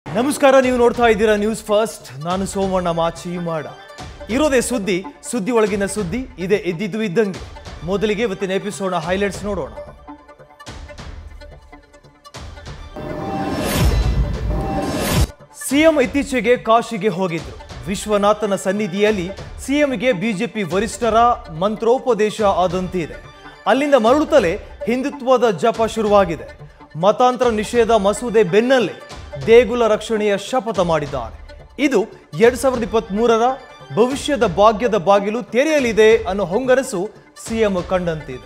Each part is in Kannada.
ನಮಸ್ಕಾರ ನೀವು ನೋಡ್ತಾ ಇದ್ದೀರಾ ನ್ಯೂಸ್ ಫಸ್ಟ್ ನಾನು ಸೋಮಣ್ಣ ಮಾಚಿ ಮಾಡ ಇರೋದೇ ಸುದ್ದಿ ಸುದ್ದಿ ಒಳಗಿನ ಸುದ್ದಿ ಇದೆ ಇದ್ದಿದ್ದು ಇದ್ದಂಗೆ ಮೊದಲಿಗೆ ಇವತ್ತಿನ ಎಪಿಸೋಡ್ನ ಹೈಲೈಟ್ಸ್ ನೋಡೋಣ ಸಿಎಂ ಇತ್ತೀಚೆಗೆ ಕಾಶಿಗೆ ಹೋಗಿದ್ರು ವಿಶ್ವನಾಥನ ಸನ್ನಿಧಿಯಲ್ಲಿ ಸಿಎಂಗೆ ಬಿಜೆಪಿ ವರಿಷ್ಠರ ಮಂತ್ರೋಪದೇಶ ಆದಂತಿದೆ ಅಲ್ಲಿಂದ ಮರಳುತ್ತಲೇ ಹಿಂದುತ್ವದ ಜಪ ಶುರುವಾಗಿದೆ ಮತಾಂತರ ನಿಷೇಧ ಮಸೂದೆ ಬೆನ್ನಲ್ಲೇ ದೇಗುಲ ರಕ್ಷಣೆಯ ಶಪಥ ಮಾಡಿದ್ದಾರೆ ಇದು ಎರಡ್ ಸಾವಿರದ ಇಪ್ಪತ್ತ್ ಮೂರರ ಭವಿಷ್ಯದ ಭಾಗ್ಯದ ಬಾಗಿಲು ತೆರೆಯಲಿದೆ ಅನ್ನೋ ಹೊಂಗನಸು ಸಿಎಂ ಕಂಡಂತಿದೆ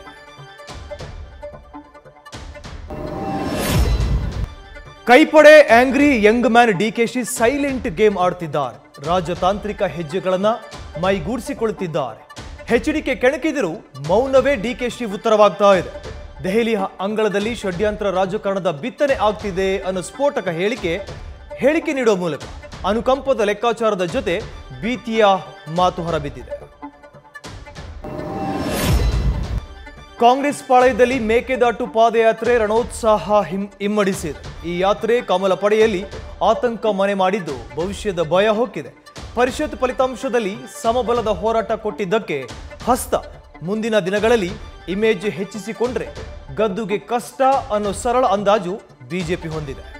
ಕೈಪಡೆ angry young man DKShi silent game ಆಡ್ತಿದ್ದಾರೆ ರಾಜತಾಂತ್ರಿಕ ಹೆಜ್ಜೆಗಳನ್ನ ಮೈಗೂಡಿಸಿಕೊಳ್ಳುತ್ತಿದ್ದಾರೆ ಎಚ್ಡಿಕೆ ಕೆಣಕಿದರೂ ಮೌನವೇ ಡಿಕೆಶಿ ಉತ್ತರವಾಗ್ತಾ ಇದೆ ದೆಹಲಿ ಹ- ಅಂಗಳದಲ್ಲಿ ಷಡ್ಯಂತ್ರ ರಾಜಕಾರಣದ ಬಿತ್ತನೆ ಆಗ್ತಿದೆ ಅನ್ನೋ ಸ್ಫೋಟಕ ಹೇಳಿಕೆ ಹೇಳಿಕೆ ನೀಡುವ ಮೂಲಕ ಅನುಕಂಪದ ಲೆಕ್ಕಾಚಾರದ ಜೊತೆ ಭೀತಿಯ ಮಾತು ಹೊರಬಿದ್ದಿದೆ ಕಾಂಗ್ರೆಸ್ ಪಾಳಯದಲ್ಲಿ ಮೇಕೆದಾಟು ಪಾದಯಾತ್ರೆ ರಣೋತ್ಸಾಹ ಹಿಮ್ ಇಮ್ಮಡಿಸಿದೆ ಈ ಯಾತ್ರೆ ಕಮಲ ಪಡೆಯಲ್ಲಿ ಆತಂಕ ಮನೆ ಮಾಡಿದ್ದು ಭವಿಷ್ಯದ ಭಯ ಹೊಕ್ಕಿದೆ ಪರಿಷತ್ ಫಲಿತಾಂಶದಲ್ಲಿ ಸಮಬಲದ ಹೋರಾಟ ಕೊಟ್ಟಿದ್ದಕ್ಕೆ ಹಸ್ತ ಮುಂದಿನ ದಿನಗಳಲ್ಲಿ ಇಮೇಜ್ ಹೆಚ್ಚಿಸಿಕೊಂಡ್ರೆ ಗದ್ದುಗೆ ಕಷ್ಟ ಅನ್ನೋ ಸರಳ ಅಂದಾಜು ಬಿಜೆಪಿ ಹೊಂದಿದೆ